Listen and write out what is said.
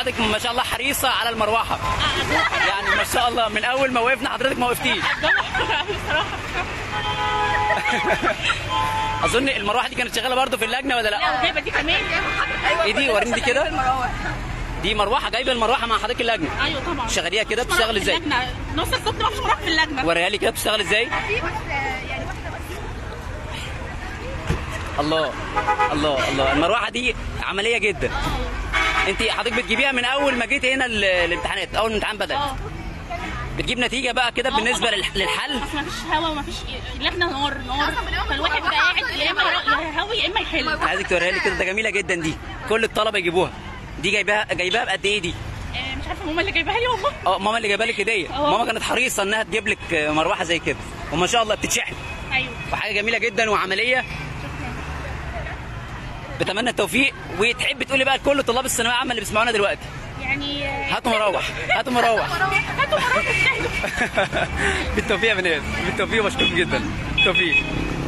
حضرتك ما شاء الله حريصه على المروحه يعني ما شاء الله من اول ما وقفنا حضرتك ما وقفتيش اظن المروحه دي كانت شغاله برضه في اللجنه ولا لا لا وجايبه دي كمان ايه دي وريني دي كده دي مروحه جايبه المروحه مع حضرتك اللجنه ايوه طبعا شغليها كده بتشتغل ازاي اللجنة. نص الصبح ما فيش مروح في اللجنه وريها لي كده بتشتغل ازاي الله الله الله المروحه دي عمليه جدا انت حضرتك بتجيبيها من اول ما جيت هنا ال- الامتحانات اول ما الامتحان بدا اه بتجيب نتيجه بقى كده آه بالنسبه طبعاً. للح- للحل بس ما فيش هوا وما فيش اللجنه نار نار فالواحد بقى قاعد يا اما يا هوي يا اما يحل أنا عايزك توريها لي كده ده جميله جدا دي كل الطلبه يجيبوها دي جايباها جايباها بقد ايه دي آه، مش عارفه ماما اللي جايباها لي والله اه ماما اللي جايبها لك هديه اه. ماما كانت حريصه انها تجيب لك مروحه زي كده وما شاء الله بتتشحن ايوه وحاجه جميله جدا وعمليه بتمنى التوفيق وتحب تقولي بقى لكل طلاب الثانويه العامه اللي بيسمعونا دلوقتي يعني آه، هاتوا مروح هاتوا مروح هاتوا مروح تستاهلوا بالتوفيق يا بنات بالتوفيق واشكركم جدا بالتوفيق